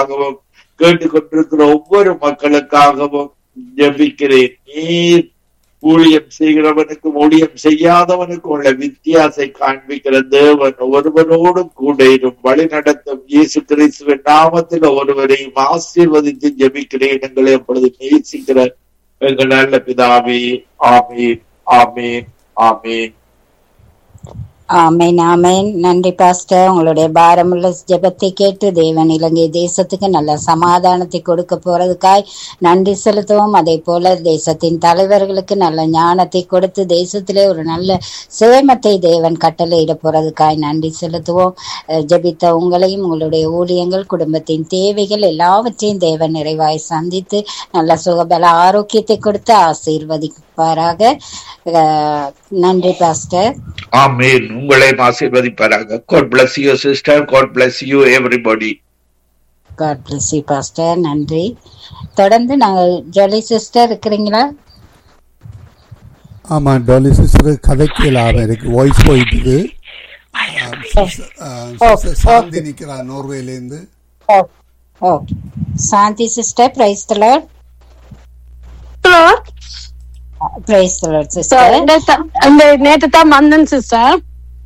மக்களுக்காகவும் கேட்டுக்கொண்டிருக்கிற ஒவ்வொரு மக்களுக்காகவும் ஜெபிக்கிறேன் நீர் ஊழியம் செய்கிறவனுக்கும் ஊழியம் செய்யாதவனுக்கும் உள்ள வித்தியாசை காண்பிக்கிற தேவன் ஒருவனோடும் கூட இரும் வழி நடத்தும் இயேசு கிறிஸ்துவின் நாமத்தில் ஒருவரையும் ஆசீர்வதித்து ஜெபிக்கிறேன் எங்களை எப்பொழுது நேசிக்கிற எங்கள் நல்ல பிதாவே ஆமீன் ஆமீன் ஆமீன் ஆமேன் ஆமேன் நன்றி பாஸ்டர் உங்களுடைய பாரமுள்ள ஜெபத்தை கேட்டு தேவன் இலங்கை தேசத்துக்கு நல்ல சமாதானத்தை கொடுக்க போறதுக்காய் நன்றி செலுத்துவோம் அதே போல தேசத்தின் தலைவர்களுக்கு நல்ல ஞானத்தை கொடுத்து தேசத்திலே ஒரு நல்ல சேமத்தை தேவன் கட்டளையிட போறதுக்காய் நன்றி செலுத்துவோம் அஹ் ஜெபித்த உங்களையும் உங்களுடைய ஊழியங்கள் குடும்பத்தின் தேவைகள் எல்லாவற்றையும் தேவன் நிறைவாய் சந்தித்து நல்ல சுகபல ஆரோக்கியத்தை கொடுத்து ஆசீர்வதிப்பாராக அஹ் நன்றி பாஸ்டர் ஆமீன் உங்களையும் ஆசீர்வதிப்பாராக God bless you sister God bless you everybody God bless you pastor நன்றி தொடர்ந்து நாங்கள் ஜொலி சிஸ்டர் இருக்கிறீங்களா ஆமா டாலி சிஸ்டர் கதைக்கு இல்லாம இருக்கு வாய்ஸ் போயிட்டு சாந்தி நிக்கிறா நோர்வேலேருந்து okay Shanthi sister praise the Lord hello praise the Lord sister அந்த நேத்து தான் வந்தேன் சிஸ்டர்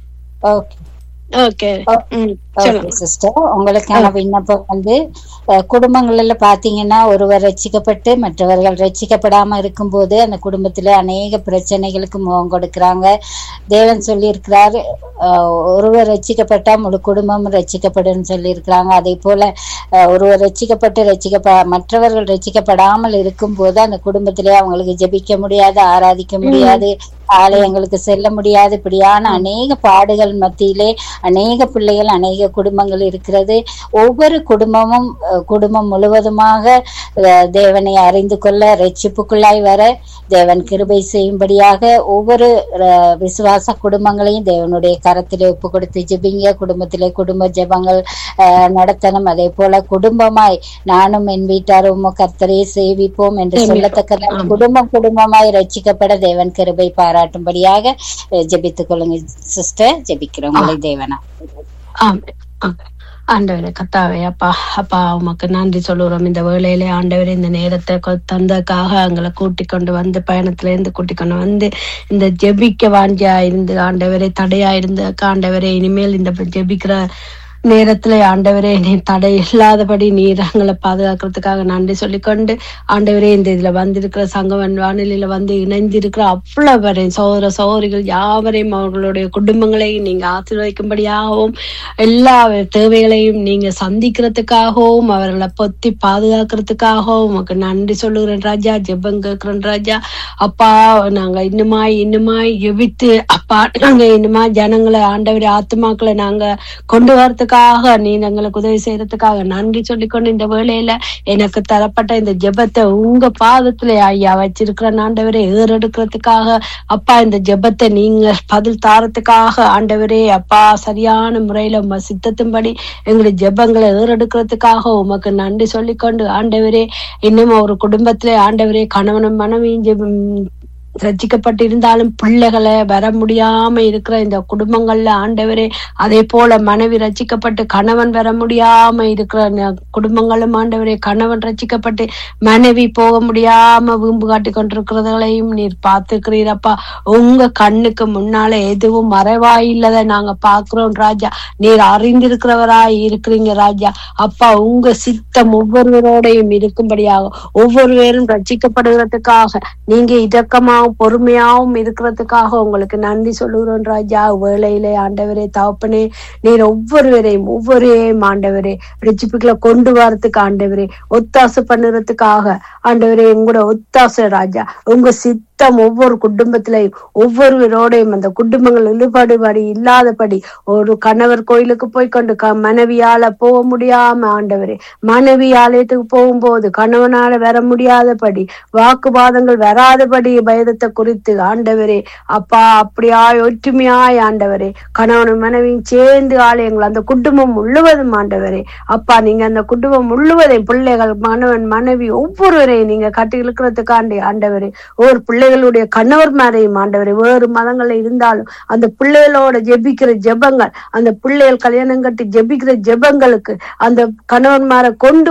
ஓகே ஓகே ம் ஓகே சொல்லுங்க சிஸ்டர் உங்களுக்கான விண்ணப்பம் வந்து அஹ், குடும்பங்கள்ல பாத்தீங்கன்னா ஒருவர் ரட்சிக்கப்பட்டு மற்றவர்கள் ரட்சிக்கப்படாம இருக்கும்போது அந்த குடும்பத்துல அநேக பிரச்சனைகளுக்கு முகம் கொடுக்கறாங்க தேவன் சொல்லியிருக்கிறார் அஹ், ஒருவர் ரட்சிக்கப்பட்டா முழு குடும்பமும் ரட்சிக்கப்படும் சொல்லியிருக்கிறாங்க அதே போல அஹ், ஒருவர் ரட்சிக்கப்பட்டு ரட்சிக்கப்ப மற்றவர்கள் ரட்சிக்கப்படாமல் இருக்கும்போது அந்த குடும்பத்திலே அவங்களுக்கு ஜெபிக்க முடியாது ஆராதிக்க முடியாது ஆலயங்களுக்கு செல்ல முடியாது இப்படியான அநேக பாடுகள் மத்தியிலே அநேக பிள்ளைகள் அநேக குடும்பங்கள் இருக்கிறது ஒவ்வொரு குடும்பமும் அஹ், குடும்பம் முழுவதுமாக அஹ், தேவனை அறிந்து கொள்ள ரட்சிப்புக்குள்ளாய் வர தேவன் கிருபை செய்யும்படியாக ஒவ்வொரு அஹ், விசுவாச குடும்பங்களையும் தேவனுடைய கரத்திலே ஒப்பு கொடுத்து ஜெபிங்க குடும்பத்திலே குடும்ப ஜெபங்கள் அஹ், நடத்தணும் அதே போல குடும்பமாய் நானும் என் வீட்டாரும் கர்த்தரை சேவிப்போம் என்று சொல்லத்தக்க குடும்பம் குடும்பமாய் ரட்சிக்கப்பட தேவன் கிருபை பாராட்டும்படியாக அஹ், ஜெபித்துக் கொள்ளுங்க சிஸ்டர் ஜெபிக்கிறோம் உங்களை தேவனா ஆமென். ஆமென். ஆண்டவரே கத்தாவே அப்பா அப்பா உமக்கு நன்றி சொல்லுறோம் இந்த வேளையிலே ஆண்டவரே இந்த நேரத்தை கொ- தந்ததுக்காக எங்களை கூட்டி கொண்டு வந்து பயணத்துல இருந்து கூட்டி கொண்டு வந்து இந்த ஜெபிக்க வாஞ்சியா இருந்து ஆண்டவரே தடையா இருந்து ஆண்டவரே இனிமேல் இந்த ஜெபிக்கிற நேரத்துல ஆண்டவரே நீ தடை இல்லாதபடி நீர் எங்களை பாதுகாக்கிறதுக்காக நன்றி சொல்லிக்கொண்டு ஆண்டவரே இந்த இதுல வந்திருக்கிற சங்கவன் வானிலையில வந்து இணைந்திருக்கிற அவ்வளவு பேரை சகோதர சகோதரிகள் யாவரையும் அவர்களுடைய குடும்பங்களையும் நீங்க ஆசீர்வதிக்கும்படியாகவும் எல்லா தேவைகளையும் நீங்க சந்திக்கிறதுக்காகவும் அவர்களை பொத்தி பாதுகாக்கிறதுக்காகவும் உமக்கு நன்றி சொல்லுகிறேன் ராஜா ஜெபம் கேட்கிறேன் ராஜா அப்பா நாங்க இன்னுமாய் இன்னுமாய் ஜெபித்து அப்பா நாங்க இன்னுமா ஜனங்களை ஆண்டவரை ஆத்துமாக்களை நாங்க கொண்டு வரதுக்காக நீ எங்களுக்கு உதவி செய்யறதுக்காக நன்றி சொல்லிக்கொண்டு இந்த வேளையில எனக்கு தரப்பட்ட இந்த ஜெபத்தை உங்க பாதத்துல ஐயா வச்சிருக்கிற ஆண்டவரை ஏறெடுக்கிறதுக்காக அப்பா இந்த ஜெபத்தை நீங்க பதில் தாரத்துக்காக ஆண்டவரே அப்பா சரியான முறையில உம சித்தத்தின்படி எங்களுடைய ஜெபங்களை ஏறெடுக்கிறதுக்காக உமக்கு நன்றி சொல்லிக்கொண்டு ஆண்டவரே இன்னும் ஒரு குடும்பத்திலே ஆண்டவரே கணவனும் மனைவியும் ஜெபம் ரட்சிக்கப்பட்டிருந்தாலும் பிள்ளைகளை வர முடியாம இருக்கிற இந்த குடும்பங்கள்ல ஆண்டவரே அதே போல மனைவி ரட்சிக்கப்பட்டு கணவன் வர முடியாம இருக்கிற ந- குடும்பங்களும் ஆண்டவரே கணவன் ரட்சிக்கப்பட்டு மனைவி போக முடியாம வீம்பு காட்டி கொண்டிருக்கிறதையும் நீர் பார்த்துக்கிறீரப்பா உங்க கண்ணுக்கு முன்னால எதுவும் மறைவாயில்லத நாங்க பாக்குறோம் ராஜா நீர் அறிந்திருக்கிறவராய் இருக்கிறீங்க ராஜா அப்பா உங்க சித்தம் ஒவ்வொருவரோடையும் இருக்கும்படியாக ஒவ்வொருவரும் ரட்சிக்கப்படுகிறதுக்காக நீங்க இதக்கமாவும் பொறுமையாவும் இருக்கிறதுக்காக உங்களுக்கு நன்றி சொல்லுகிறோம் ராஜா வேளையிலே ஆண்டவரே தகப்பனே நீர் ஒவ்வொருவரையும் ஒவ்வொருவரையும் ஆண்டவரே ரட்சிப்புகளை கொண்டு வரதுக்கு ஆண்டவரே ஒத்தாசை பண்ணுறதுக்காக ஆண்டவரே எங்களோட ஒத்தாசை ராஜா உங்க சித்தம் ஒவ்வொரு குடும்பத்திலையும் ஒவ்வொருவரோடையும் அந்த குடும்பங்கள் இழுபடுபடி இல்லாதபடி ஒரு கணவர் கோயிலுக்கு போய் கொண்டு க- மனைவியால போக முடியாம ஆண்டவரே மனைவி ஆலயத்துக்கு போகும்போது கணவனால வர முடியாதபடி வாக்குவாதங்கள் வராதபடி பயதத்தை குறித்து ஆண்டவரே அப்பா அப்படியாய் ஒற்றுமையாய் ஆண்டவரே கணவனும் மனைவியும் சேர்ந்து ஆலயங்கள் அந்த குடும்பம் முழுவதும் ஆண்டவரே அப்பா நீங்க அந்த குடும்பம் முழுவதையும் பிள்ளைகள் கணவன் மனைவி ஒவ்வொருவரையும் நீங்க கட்டி இழுக்கிறதுக்காண்டி ஆண்டவரே ஒரு பிள்ளைகளுடைய கணவர் மேரையும் ஆண்டவரே வேறு மதங்கள்ல இருந்தாலும் அந்த பிள்ளைகளோட ஜெபிக்கிற ஜெபங்கள் அந்த பிள்ளைகள் கல்யாணம் கட்டி ஜெபிக்கிற ஜெபங்களுக்கு அந்த கணவன்மாரை கொண்டு